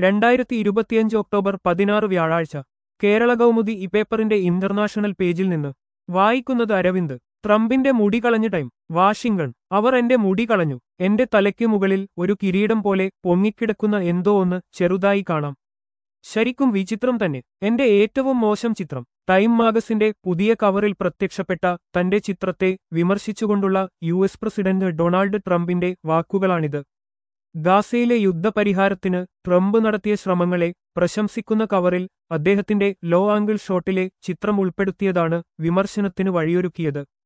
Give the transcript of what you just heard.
രണ്ടായിരത്തി ഇരുപത്തിയഞ്ച് ഒക്ടോബർ പതിനാറ് വ്യാഴാഴ്ച കേരള കൗമുദി ഈ പേപ്പറിന്റെ ഇന്റർനാഷണൽ പേജിൽ നിന്ന് വായിക്കുന്നത് അരവിന്ദ് ട്രംപിന്റെ മുടി കളഞ്ഞ ടൈം വാഷിംഗ്ടൺ അവർ എന്റെ മുടി കളഞ്ഞു എന്റെ തലയ്ക്കു മുകളിൽ ഒരു കിരീടം പോലെ പൊങ്ങിക്കിടക്കുന്ന എന്തോ ഒന്ന് ചെറുതായി കാണാം ശരിക്കും വിചിത്രം തന്നെ എന്റെ ഏറ്റവും മോശം ചിത്രം ടൈം മാഗസിന്റെ പുതിയ കവറിൽ പ്രത്യക്ഷപ്പെട്ട തന്റെ ചിത്രത്തെ വിമർശിച്ചുകൊണ്ടുള്ള യു എസ് പ്രസിഡന്റ് ഡൊണാൾഡ് ട്രംപിന്റെ വാക്കുകളാണിത് ഗാസയിലെ യുദ്ധപരിഹാരത്തിന് ട്രംപ് നടത്തിയ ശ്രമങ്ങളെ പ്രശംസിക്കുന്ന കവറിൽ അദ്ദേഹത്തിന്റെ ലോ ആംഗിൾ ഷോട്ടിലെ ചിത്രം ഉൾപ്പെടുത്തിയതാണ് വിമർശനത്തിന് വഴിയൊരുക്കിയത്